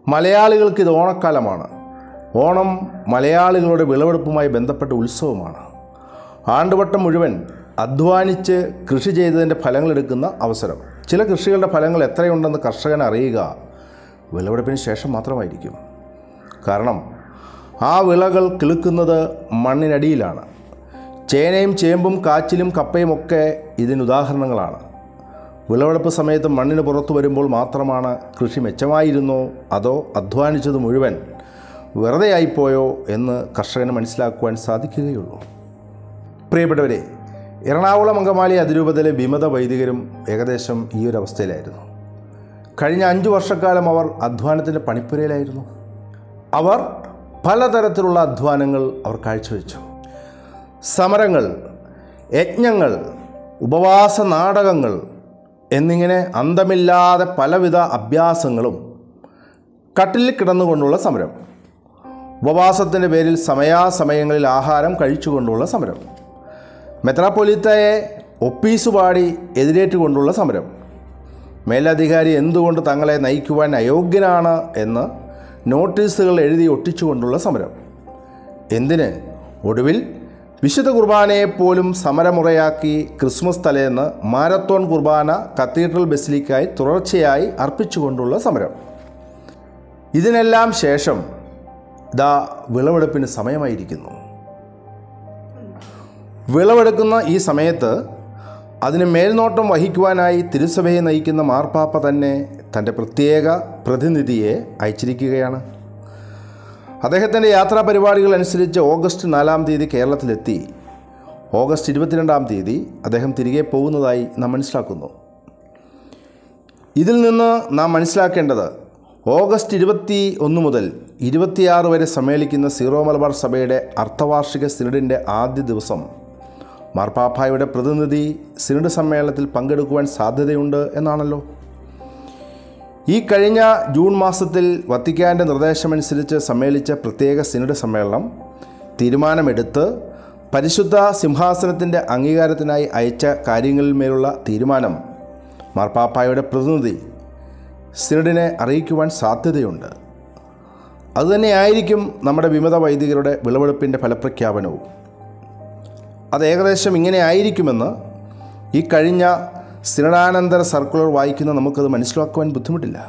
മലയാളികൾക്ക് ഇത് ഓണക്കാലമാണ് ഓണം മലയാളികളുടെ വിളവെടുപ്പുമായി ബന്ധപ്പെട്ട ഉത്സവമാണ് ആണ്ടുവട്ടം മുഴുവൻ അധ്വാനിച്ച് കൃഷി ചെയ്തതിൻ്റെ ഫലങ്ങളെടുക്കുന്ന അവസരം ചില കൃഷികളുടെ ഫലങ്ങൾ എത്രയുണ്ടെന്ന് കർഷകൻ അറിയുക വിളവെടുപ്പിന് ശേഷം മാത്രമായിരിക്കും കാരണം ആ വിളകൾ കിളുക്കുന്നത് മണ്ണിനടിയിലാണ് ചേനയും ചേമ്പും കാച്ചിലും കപ്പയും ഒക്കെ ഇതിന് ഉദാഹരണങ്ങളാണ് വിളവെടുപ്പ് സമയത്ത് മണ്ണിന് പുറത്തു വരുമ്പോൾ മാത്രമാണ് കൃഷി മെച്ചമായിരുന്നോ അതോ അധ്വാനിച്ചത് മുഴുവൻ വെറുതെയായിപ്പോയോ എന്ന് കർഷകന് മനസ്സിലാക്കുവാൻ സാധിക്കുകയുള്ളൂ പ്രിയപ്പെട്ടവരെ എറണാകുളം അങ്കമാലി അതിരൂപതയിലെ വിമത വൈദികരും ഏകദേശം ഈ ഒരു അവസ്ഥയിലായിരുന്നു കഴിഞ്ഞ അഞ്ചു വർഷക്കാലം അവർ അധ്വാനത്തിൻ്റെ പണിപ്പുരയിലായിരുന്നു അവർ പലതരത്തിലുള്ള അധ്വാനങ്ങൾ അവർ കാഴ്ചവെച്ചു സമരങ്ങൾ യജ്ഞങ്ങൾ ഉപവാസ നാടകങ്ങൾ എന്നിങ്ങനെ അന്തമില്ലാതെ പലവിധ അഭ്യാസങ്ങളും കട്ടിലിൽ കിടന്നുകൊണ്ടുള്ള സമരം ഉപവാസത്തിൻ്റെ പേരിൽ സമയാസമയങ്ങളിൽ ആഹാരം കഴിച്ചുകൊണ്ടുള്ള സമരം മെത്രാപ്പൊലിത്തയെ ഒപ്പീസ് പാടി എതിരേറ്റുകൊണ്ടുള്ള സമരം മേലധികാരി എന്തുകൊണ്ട് തങ്ങളെ നയിക്കുവാൻ അയോഗ്യനാണ് എന്ന് നോട്ടീസുകൾ എഴുതി ഒട്ടിച്ചുകൊണ്ടുള്ള സമരം എന്തിന് ഒടുവിൽ വിശുദ്ധ കുർബാനയെപ്പോലും സമരമുറയാക്കി ക്രിസ്മസ് തലേന്ന് മാരത്തോൺ കുർബാന കത്തീഡ്രൽ ബസിലിക്കായി തുടർച്ചയായി അർപ്പിച്ചുകൊണ്ടുള്ള സമരം ഇതിനെല്ലാം ശേഷം ദാ വിളവെടുപ്പിന് സമയമായിരിക്കുന്നു വിളവെടുക്കുന്ന ഈ സമയത്ത് അതിന് മേൽനോട്ടം വഹിക്കുവാനായി തിരുസഭയെ നയിക്കുന്ന മാർപ്പാപ്പ തന്നെ തൻ്റെ പ്രത്യേക പ്രതിനിധിയെ അയച്ചിരിക്കുകയാണ് അദ്ദേഹത്തിൻ്റെ യാത്രാ പരിപാടികൾ അനുസരിച്ച് ഓഗസ്റ്റ് നാലാം തീയതി കേരളത്തിലെത്തി ഓഗസ്റ്റ് ഇരുപത്തിരണ്ടാം തീയതി അദ്ദേഹം തിരികെ പോകുന്നതായി നാം മനസ്സിലാക്കുന്നു ഇതിൽ നിന്ന് നാം മനസ്സിലാക്കേണ്ടത് ഓഗസ്റ്റ് ഇരുപത്തി ഒന്ന് മുതൽ ഇരുപത്തിയാറ് വരെ സമ്മേളിക്കുന്ന സീറോ മലബാർ സഭയുടെ അർദ്ധവാർഷിക സിനഡിൻ്റെ ആദ്യ ദിവസം മാർപ്പാപ്പായുടെ പ്രതിനിധി സിനഡ് സമ്മേളനത്തിൽ പങ്കെടുക്കുവാൻ സാധ്യതയുണ്ട് എന്നാണല്ലോ ഈ കഴിഞ്ഞ ജൂൺ മാസത്തിൽ വത്തിക്കാൻ്റെ നിർദ്ദേശമനുസരിച്ച് സമ്മേളിച്ച പ്രത്യേക സിനഡ് സമ്മേളനം തീരുമാനമെടുത്ത് പരിശുദ്ധ സിംഹാസനത്തിൻ്റെ അംഗീകാരത്തിനായി അയച്ച കാര്യങ്ങളിന്മേലുള്ള തീരുമാനം മാർപ്പാപ്പായുടെ പ്രതിനിധി സിനഡിനെ അറിയിക്കുവാൻ സാധ്യതയുണ്ട് അതുതന്നെയായിരിക്കും നമ്മുടെ വിമത വൈദികരുടെ വിളവെടുപ്പിൻ്റെ ഫലപ്രഖ്യാപനവും അത് ഏകദേശം ഇങ്ങനെ ആയിരിക്കുമെന്ന് ഈ കഴിഞ്ഞ സിനഡാനന്തര സർക്കുലർ വായിക്കുന്ന നമുക്കത് മനസ്സിലാക്കുവാൻ ബുദ്ധിമുട്ടില്ല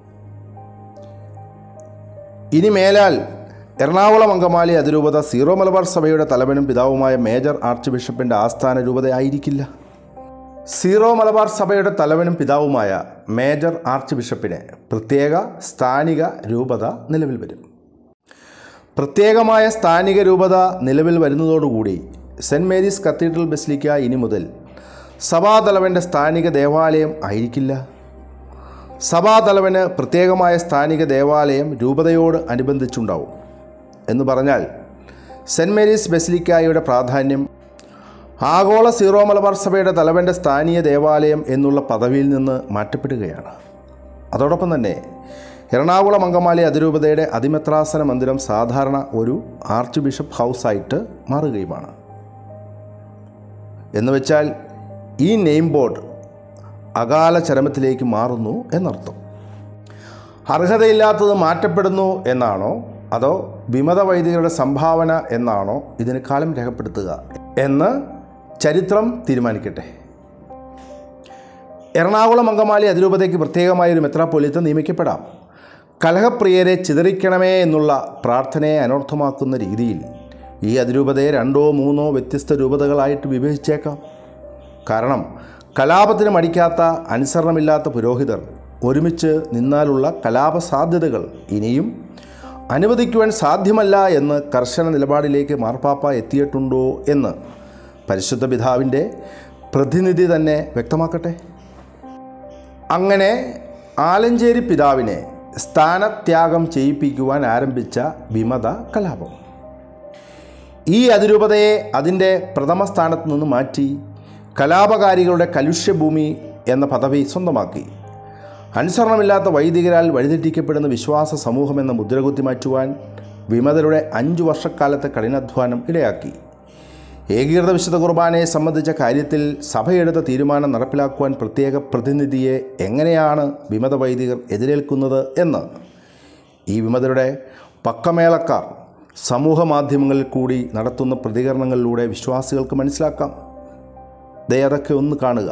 ഇനി മേലാൽ എറണാകുളം അങ്കമാലി അതിരൂപത സീറോ മലബാർ സഭയുടെ തലവനും പിതാവുമായ മേജർ ആർച്ച് ബിഷപ്പിൻ്റെ ആസ്ഥാന രൂപതയായിരിക്കില്ല സീറോ മലബാർ സഭയുടെ തലവനും പിതാവുമായ മേജർ ആർച്ച് ബിഷപ്പിന് പ്രത്യേക സ്ഥാനിക രൂപത നിലവിൽ വരും പ്രത്യേകമായ സ്ഥാനിക രൂപത നിലവിൽ വരുന്നതോടുകൂടി സെൻറ് മേരീസ് കത്തീഡ്രൽ ബസിലിക്ക ഇനി മുതൽ സഭാതലവൻ്റെ സ്ഥാനിക ദേവാലയം ആയിരിക്കില്ല സഭാതലവന് പ്രത്യേകമായ സ്ഥാനിക ദേവാലയം രൂപതയോട് അനുബന്ധിച്ചുണ്ടാവും എന്ന് പറഞ്ഞാൽ സെൻറ് മേരീസ് ബസിലിക്കായുടെ പ്രാധാന്യം ആഗോള സീറോ മലബാർ സഭയുടെ തലവൻ്റെ സ്ഥാനീയ ദേവാലയം എന്നുള്ള പദവിയിൽ നിന്ന് മാറ്റപ്പെടുകയാണ് അതോടൊപ്പം തന്നെ എറണാകുളം അങ്കമാലി അതിരൂപതയുടെ അതിമെത്രാസന മന്ദിരം സാധാരണ ഒരു ആർച്ച് ബിഷപ്പ് ഹൗസായിട്ട് മാറുകയുമാണ് എന്ന് വെച്ചാൽ ഈ നെയിം ബോർഡ് അകാല ചരമത്തിലേക്ക് മാറുന്നു എന്നർത്ഥം അർഹതയില്ലാത്തത് മാറ്റപ്പെടുന്നു എന്നാണോ അതോ വിമത വൈദികരുടെ സംഭാവന എന്നാണോ ഇതിന് കാലം രേഖപ്പെടുത്തുക എന്ന് ചരിത്രം തീരുമാനിക്കട്ടെ എറണാകുളം അങ്കമാലി അതിരൂപതയ്ക്ക് പ്രത്യേകമായ ഒരു മെത്രാപ്പൊലിത്ത നിയമിക്കപ്പെടാം കലഹപ്രിയരെ ചിതറിക്കണമേ എന്നുള്ള പ്രാർത്ഥനയെ അനർത്ഥമാക്കുന്ന രീതിയിൽ ഈ അതിരൂപതയെ രണ്ടോ മൂന്നോ വ്യത്യസ്ത രൂപതകളായിട്ട് വിഭജിച്ചേക്കാം കാരണം കലാപത്തിന് മടിക്കാത്ത അനുസരണമില്ലാത്ത പുരോഹിതർ ഒരുമിച്ച് നിന്നാലുള്ള കലാപ സാധ്യതകൾ ഇനിയും അനുവദിക്കുവാൻ സാധ്യമല്ല എന്ന് കർശന നിലപാടിലേക്ക് മാർപ്പാപ്പ എത്തിയിട്ടുണ്ടോ എന്ന് പരിശുദ്ധ പിതാവിൻ്റെ പ്രതിനിധി തന്നെ വ്യക്തമാക്കട്ടെ അങ്ങനെ ആലഞ്ചേരി പിതാവിനെ സ്ഥാനത്യാഗം ചെയ്യിപ്പിക്കുവാൻ ആരംഭിച്ച വിമത കലാപം ഈ അതിരൂപതയെ അതിൻ്റെ പ്രഥമ സ്ഥാനത്ത് നിന്ന് മാറ്റി കലാപകാരികളുടെ കലുഷ്യഭൂമി എന്ന പദവി സ്വന്തമാക്കി അനുസരണമില്ലാത്ത വൈദികരാൽ വഴിതെറ്റിക്കപ്പെടുന്ന വിശ്വാസ സമൂഹമെന്ന മുദ്രകുത്തി മാറ്റുവാൻ വിമതരുടെ അഞ്ചു വർഷക്കാലത്തെ കഠിനാധ്വാനം ഇടയാക്കി ഏകീകൃത വിശുദ്ധ കുർബാനയെ സംബന്ധിച്ച കാര്യത്തിൽ സഭയെടുത്ത തീരുമാനം നടപ്പിലാക്കുവാൻ പ്രത്യേക പ്രതിനിധിയെ എങ്ങനെയാണ് വിമത വൈദികർ എതിരേൽക്കുന്നത് എന്ന് ഈ വിമതരുടെ പക്കമേളക്കാർ സമൂഹ മാധ്യമങ്ങളിൽ കൂടി നടത്തുന്ന പ്രതികരണങ്ങളിലൂടെ വിശ്വാസികൾക്ക് മനസ്സിലാക്കാം ദേ അതൊക്കെ ഒന്ന് കാണുക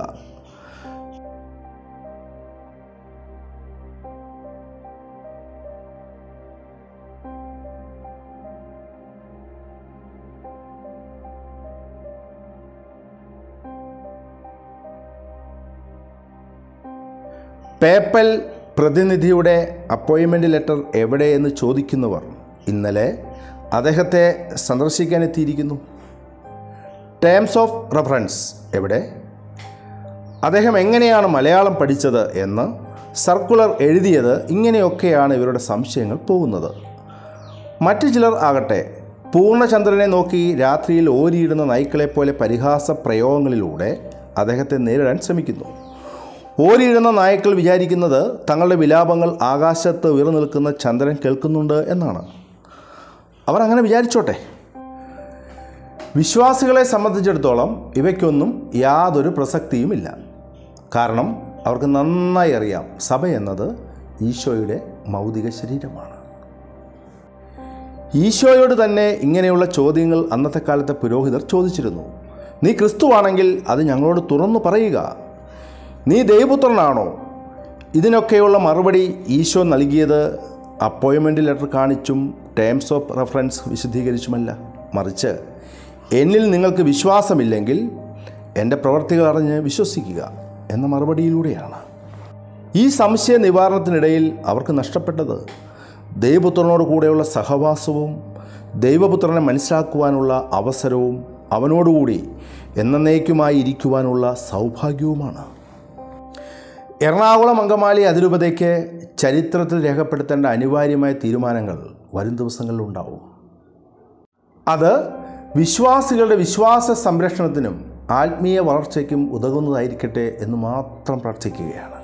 പേപ്പൽ പ്രതിനിധിയുടെ അപ്പോയിൻമെൻ്റ് ലെറ്റർ എവിടെയെന്ന് ചോദിക്കുന്നവർ ഇന്നലെ അദ്ദേഹത്തെ സന്ദർശിക്കാനെത്തിയിരിക്കുന്നു ടേംസ് ഓഫ് റെഫറൻസ് എവിടെ അദ്ദേഹം എങ്ങനെയാണ് മലയാളം പഠിച്ചത് എന്ന് സർക്കുലർ എഴുതിയത് ഇങ്ങനെയൊക്കെയാണ് ഇവരുടെ സംശയങ്ങൾ പോകുന്നത് മറ്റു ചിലർ ആകട്ടെ പൂർണ്ണചന്ദ്രനെ നോക്കി രാത്രിയിൽ ഓരിയിടുന്ന നായ്ക്കളെ പോലെ പരിഹാസ പ്രയോഗങ്ങളിലൂടെ അദ്ദേഹത്തെ നേരിടാൻ ശ്രമിക്കുന്നു ഓരിയിടുന്ന നായ്ക്കൾ വിചാരിക്കുന്നത് തങ്ങളുടെ വിലാപങ്ങൾ ആകാശത്ത് ഉയർന്നു നിൽക്കുന്ന ചന്ദ്രൻ കേൾക്കുന്നുണ്ട് എന്നാണ് അവർ അങ്ങനെ വിചാരിച്ചോട്ടെ വിശ്വാസികളെ സംബന്ധിച്ചിടത്തോളം ഇവയ്ക്കൊന്നും യാതൊരു പ്രസക്തിയുമില്ല കാരണം അവർക്ക് നന്നായി അറിയാം സഭ എന്നത് ഈശോയുടെ മൗതിക ശരീരമാണ് ഈശോയോട് തന്നെ ഇങ്ങനെയുള്ള ചോദ്യങ്ങൾ അന്നത്തെ കാലത്തെ പുരോഹിതർ ചോദിച്ചിരുന്നു നീ ക്രിസ്തുവാണെങ്കിൽ അത് ഞങ്ങളോട് തുറന്നു പറയുക നീ ദൈവപുത്രനാണോ ഇതിനൊക്കെയുള്ള മറുപടി ഈശോ നൽകിയത് അപ്പോയിൻമെൻ്റ് ലെറ്റർ കാണിച്ചും ടേംസ് ഓഫ് റെഫറൻസ് വിശദീകരിച്ചുമല്ല മറിച്ച് എന്നിൽ നിങ്ങൾക്ക് വിശ്വാസമില്ലെങ്കിൽ എൻ്റെ പ്രവർത്തികൾ അറിഞ്ഞ് വിശ്വസിക്കുക എന്ന മറുപടിയിലൂടെയാണ് ഈ സംശയ നിവാരണത്തിനിടയിൽ അവർക്ക് നഷ്ടപ്പെട്ടത് ദൈവപുത്രനോട് കൂടെയുള്ള സഹവാസവും ദൈവപുത്രനെ മനസ്സിലാക്കുവാനുള്ള അവസരവും അവനോടുകൂടി എന്നേക്കുമായി ഇരിക്കുവാനുള്ള സൗഭാഗ്യവുമാണ് എറണാകുളം അങ്കമാലി അതിരൂപതയ്ക്ക് ചരിത്രത്തിൽ രേഖപ്പെടുത്തേണ്ട അനിവാര്യമായ തീരുമാനങ്ങൾ വരും ദിവസങ്ങളിൽ ഉണ്ടാവും അത് വിശ്വാസികളുടെ വിശ്വാസ സംരക്ഷണത്തിനും ആത്മീയ വളർച്ചയ്ക്കും ഉതകുന്നതായിരിക്കട്ടെ എന്ന് മാത്രം പ്രാർത്ഥിക്കുകയാണ്